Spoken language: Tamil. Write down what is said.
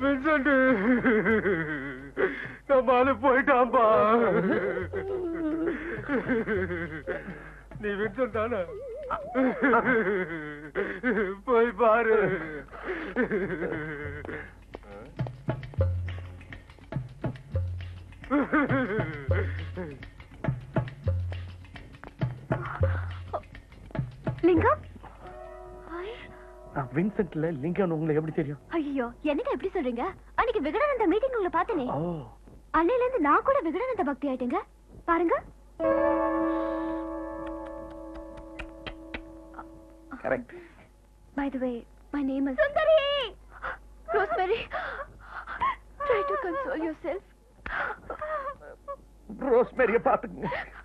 வின்சென்ட் நம்மால போயிட்டான்பா நீ வின்சென்ட் தானே போய் பாரு லிங்கம் நான் வின்சென்ட்ல லிங்கன் உங்களுக்கு எப்படி தெரியும் ஐயோ என்னங்க எப்படி சொல்றீங்க அன்னைக்கு விகடானந்த மீட்டிங் உங்களை பார்த்தனே ஓ அன்னையில இருந்து நான் கூட விகடானந்த பக்தி ஆயிட்டேங்க பாருங்க correct by the way my name is Sundari rosemary try to console yourself ரோஸ்மேரிய பாத்துக்கங்க